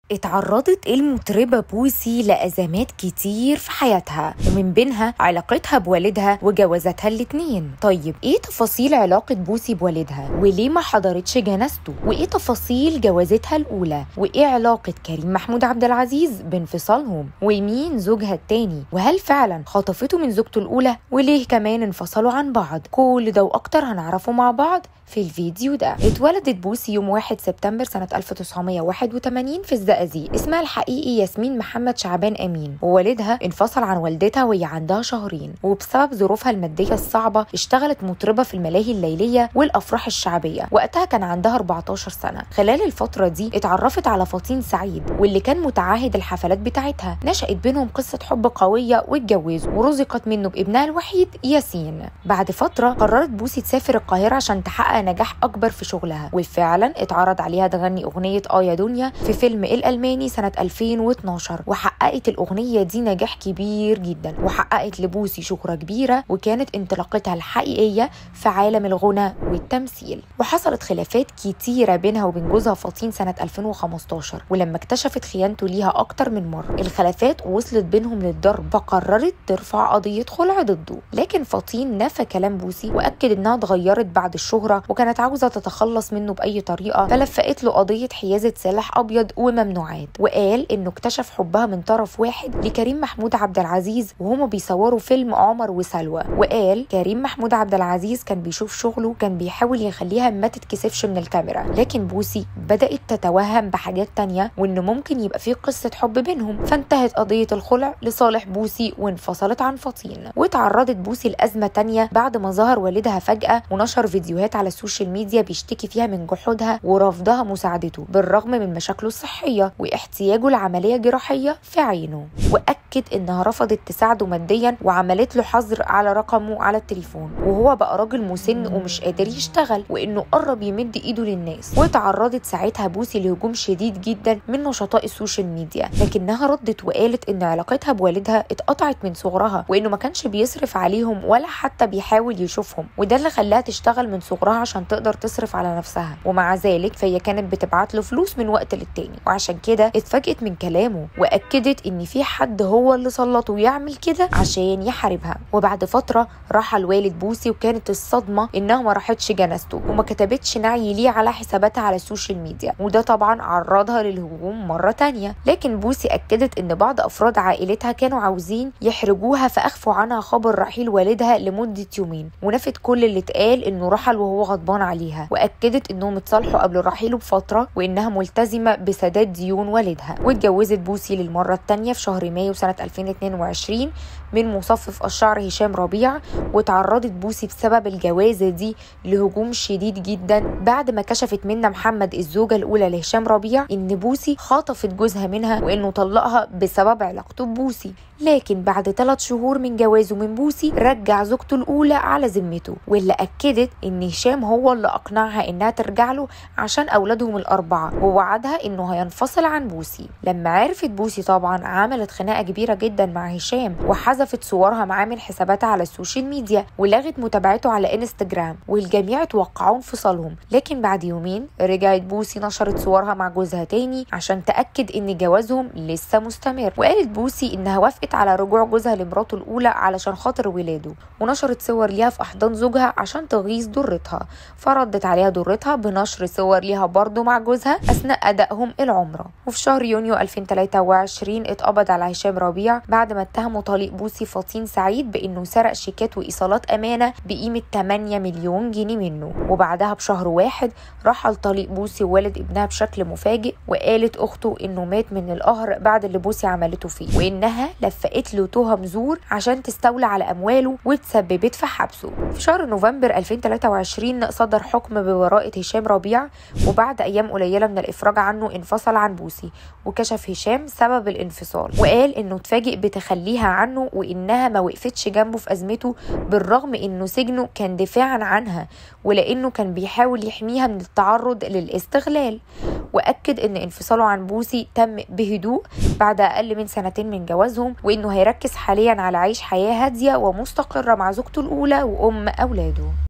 اتعرضت المطربة بوسي لأزمات كتير في حياتها ومن بينها علاقتها بوالدها وجوازاتها الاتنين طيب ايه تفاصيل علاقة بوسي بوالدها وليه ما حضرتش جنازته وايه تفاصيل جوازتها الأولى وايه علاقة كريم محمود عبد العزيز بانفصالهم ومين زوجها التاني وهل فعلا خطفته من زوجته الأولى وليه كمان انفصلوا عن بعض كل ده وأكتر هنعرفه مع بعض في الفيديو ده اتولدت بوسي يوم 1 سبتمبر سنة 1981 في الزقازيق اسمها الحقيقي ياسمين محمد شعبان أمين ووالدها انفصل عن والدتها وهي عندها شهرين وبسبب ظروفها المادية الصعبة اشتغلت مطربة في الملاهي الليلية والأفراح الشعبية وقتها كان عندها 14 سنة خلال الفترة دي اتعرفت على فطين سعيد واللي كان متعهد الحفلات بتاعتها نشأت بينهم قصة حب قوية واتجوزوا ورزقت منه بابنها الوحيد ياسين بعد فترة قررت بوسي تسافر القاهرة عشان تحقق نجاح أكبر في شغلها وفعلا اتعرض عليها تغني أغنية آه يا دنيا في فيلم الألماني سنة 2012 وحققت الأغنية دي نجاح كبير جدا وحققت لبوسي شهرة كبيرة وكانت انطلاقتها الحقيقية في عالم الغنى والتمثيل وحصلت خلافات كتيرة بينها وبين جوزها فطين سنة 2015 ولما اكتشفت خيانته ليها أكتر من مرة الخلافات وصلت بينهم للضرب فقررت ترفع قضية خلع ضده لكن فطين نفى كلام بوسي وأكد إنها اتغيرت بعد الشهرة وكانت عاوزة تتخلص منه بأي طريقة فلفقت له قضية حيازة سلاح أبيض وممنوعات وقال إنه اكتشف حبها من طرف واحد لكريم محمود عبد العزيز وهما بيصوروا فيلم عمر وسلوى وقال كريم محمود عبد العزيز كان بيشوف شغله كان بيحاول يخليها ما تتكسفش من الكاميرا لكن بوسي بدأت تتوهم بحاجات تانية وإنه ممكن يبقى في قصة حب بينهم فانتهت قضية الخلع لصالح بوسي وانفصلت عن فطين وتعرضت بوسي لأزمة تانية بعد ما ظهر والدها فجأة ونشر فيديوهات على السوشيال ميديا بيشتكي فيها من جحودها ورفضها مساعدته بالرغم من مشاكله الصحية واحتياجه لعملية جراحية في عينه وأكد إنها رفضت تساعده ماديا وعملت له حظر على رقمه على التليفون وهو بقى راجل مسن ومش قادر يشتغل وإنه قرب يمد إيده للناس وتعرضت ساعتها بوسي لهجوم شديد جدا من نشطاء السوشيال ميديا لكنها ردت وقالت إن علاقتها بوالدها اتقطعت من صغرها وإنه ما كانش بيصرف عليهم ولا حتى بيحاول يشوفهم وده اللي خلاها تشتغل من صغرها عشان تقدر تصرف على نفسها ومع ذلك فهي كانت بتبعت له فلوس من وقت للتاني وعشان كده اتفاجئت من كلامه واكدت ان في حد هو اللي سلطه يعمل كده عشان يحاربها وبعد فتره رحل والد بوسي وكانت الصدمه انها ما راحتش جنازته وما كتبتش نعي ليه على حساباتها على السوشيال ميديا وده طبعا عرضها للهجوم مره تانية لكن بوسي اكدت ان بعض افراد عائلتها كانوا عاوزين يحرجوها فاخفوا عنها خبر رحيل والدها لمده يومين ونفت كل اللي اتقال انه رحل وهو غضبان عليها واكدت انهم اتصالحوا قبل رحيله بفتره وانها ملتزمه بسداد ديون والدها واتجوزت بوسي للمره الثانيه في شهر مايو سنه 2022 من مصفف الشعر هشام ربيع وتعرضت بوسي بسبب الجوازه دي لهجوم شديد جدا بعد ما كشفت منا محمد الزوجه الاولى لهشام ربيع ان بوسي خطفت جوزها منها وانه طلقها بسبب علاقته ببوسي لكن بعد ثلاث شهور من جوازه من بوسي رجع زوجته الاولى على ذمته واللي اكدت ان هشام هو اللي اقنعها انها ترجع له عشان اولادهم الاربعه ووعدها انه هينفصل عن بوسي لما عرفت بوسي طبعا عملت خناقه كبيره جدا مع هشام وحذفت صورها معاه من حساباتها على السوشيال ميديا ولغت متابعته على انستجرام والجميع توقعوا انفصالهم لكن بعد يومين رجعت بوسي نشرت صورها مع جوزها تاني عشان تاكد ان جوازهم لسه مستمر وقالت بوسي انها وافقت على رجوع جوزها لمراته الاولى علشان خاطر ولاده ونشرت صور ليها في احضان زوجها عشان تغيظ ضرتها فردت عليها ضرتها بنشر صور ليها برضه مع جوزها اثناء ادائهم العمره وفي شهر يونيو 2023 اتقبض على هشام ربيع بعد ما اتهموا طليق بوسي فطين سعيد بانه سرق شيكات وايصالات امانه بقيمه 8 مليون جنيه منه وبعدها بشهر واحد رحل طليق بوسي ووالد ابنها بشكل مفاجئ وقالت اخته انه مات من القهر بعد اللي بوسي عملته فيه وانها لفقت له تهم زور عشان تستولى على امواله وتسببت في حبسه في شهر نوفمبر 2023 صدر حكم ببراءه هشام ربيع وبعد ايام قليله من الافراج عنه انفصل عن بوسي وكشف هشام سبب الانفصال وقال انه اتفاجئ بتخليها عنه وانها ما وقفتش جنبه في ازمته بالرغم انه سجنه كان دفاعا عنها ولانه كان بيحاول يحميها من التعرض للاستغلال واكد ان انفصاله عن بوسي تم بهدوء بعد اقل من سنتين من جوازهم وانه هيركز حاليا على عيش حياه هاديه ومستقره مع زوجته الاولى وام اولاده